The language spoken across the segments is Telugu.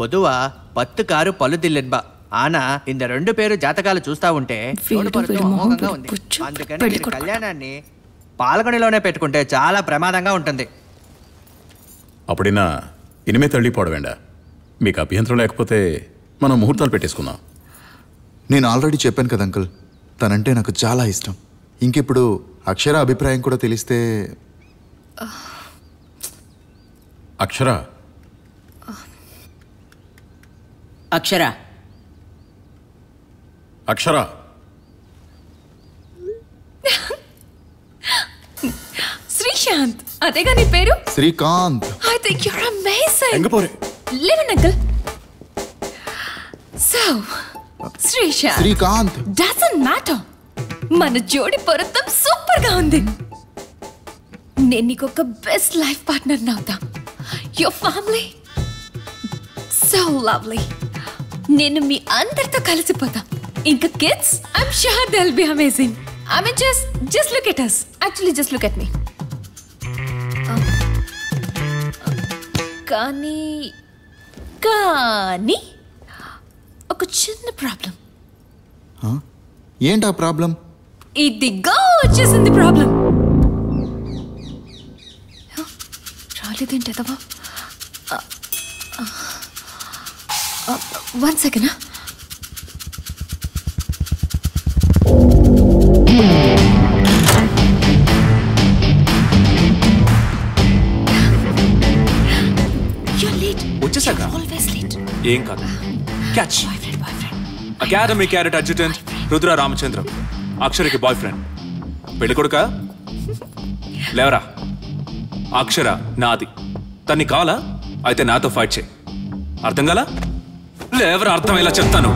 பொதுவா பத்து காரு పలుదిల్లెన్బా ఆనా இந்த రెండు పేరు జాతకాలు చూస్తా ఉంటే వీడు తోడుపడుతూ వీడు మొహం అమోఘంగా వీడు ఉంది పుచ్చు, అందుకని పెళ్లి మీరు కొడుకు. కళ్యాణాన్ని పాల్గొనిలోనే పెట్టుకుంటే చాలా ప్రమాదంగా ఉంటుంది అప్పుడినా ఇనిమే తళ్ళిపోవడం వేండా మీకు అభ్యంతరం లేకపోతే మనం ముహూర్తాలు పెట్టేసుకుందాం నేను ఆల్రెడీ చెప్పాను కదా అంకుల్ తనంటే నాకు చాలా ఇష్టం ఇంకిప్పుడు అక్షర అభిప్రాయం కూడా తెలిస్తే అక్షర అక్షర అక్షర శ్రీశాంత్ అదేగా నీ పేరు Srikanth I think you're amazing எங்க போறே లివన్ uncle so Sreesanth Srikanth doesn't matter మన జోడి పొరతం సూపర్ గా ఉంది నేను నీకు ఒక బెస్ట్ లైఫ్ పార్ట్నర్ అవుతా యువర్ ఫ్యామిలీ సో లవ్లీ నేను మీ అందరితో కలిసిపోతా ఇంకా kids I'm sure they will be amazing I mean just just look at us actually just look at me కానీ కానీ ఒక చిన్న ప్రాబ్లం ఏంటా ప్రాబ్లం ఇదిగో వచ్చేసింది ప్రాబ్లం రాలేదేంటదవా వన్ సెకండ్ వచ్చేసాక ఆల్వేస్ లేట్ ఏం కాదు catch boyfriend boyfriend academy carrot adjutant Rudra Ramachandram అక్షరకి బాయ్ ఫ్రెండ్ పెళ్లి కొడుక లేవరా అక్షర నాది తన్ని కావాలా అయితే నాతో ఫైట్ చేయి అర్థం కాలా లేవరా అర్థమయ్యేలా చెప్తాను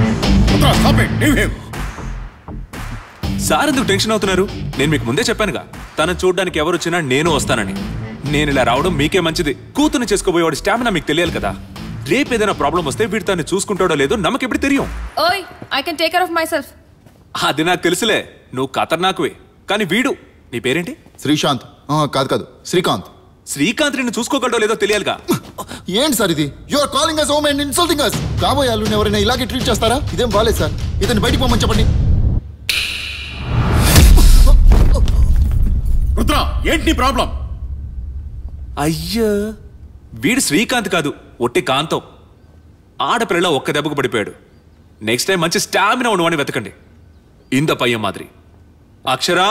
సార్ ఎందుకు టెన్షన్ అవుతున్నారు నేను మీకు ముందే చెప్పానుగా తను చూడడానికి ఎవరు వచ్చినా నేను వస్తానని నేను ఇలా రావడం మీకే మంచిది కూతురు చేసుకోబోయేవాడి స్టామినా మీకు తెలియాలి కదా రేపు ఏదైనా ప్రాబ్లం వస్తే వీడు తను చూసుకుంటాడో లేదో నమ్మకి ఎప్పుడు తెలియం ఓయ్ I can take care of myself అది నాకు తెలుసులే నువ్వు ఖతర్నాకువే కానీ వీడు నీ పేరేంటి శ్రీశాంత్ ఆ, కాదు కాదు శ్రీకాంత్ శ్రీకాంత్ నిన్ను చూసుకోగలడో లేదో తెలియాలిగా ఏంటి సార్ ఇది you are calling us home and insulting us కాబోయే అల్లుని ఎవరైనా ఇలాగే ట్రీట్ చేస్తారా ఇదేం బాలేదు సార్ ఇతన్ని బయటికి పోమని చెప్పండి రుద్ర ఏంటి నీ ప్రాబ్లం అయ్యా వీడు శ్రీకాంత్ కాదు ఒట్టి కాంతం ఆడపిల్లలో ఒక్క దెబ్బకు పడిపోయాడు నెక్స్ట్ టైం మంచి స్టామినా ఉన్నవాడిని వెతకండి ఇంద పయ్యం మాదిరి అక్షరా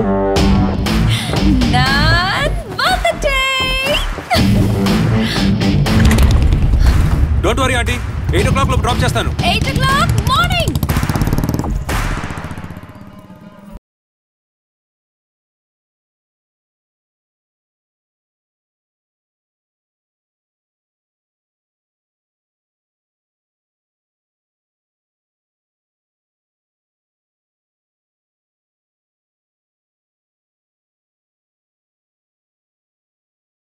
నాన్ birthday don't worry aunty eight o'clock లో డ్రాప్ చేస్తాను ఎయిట్ ఓ క్లాక్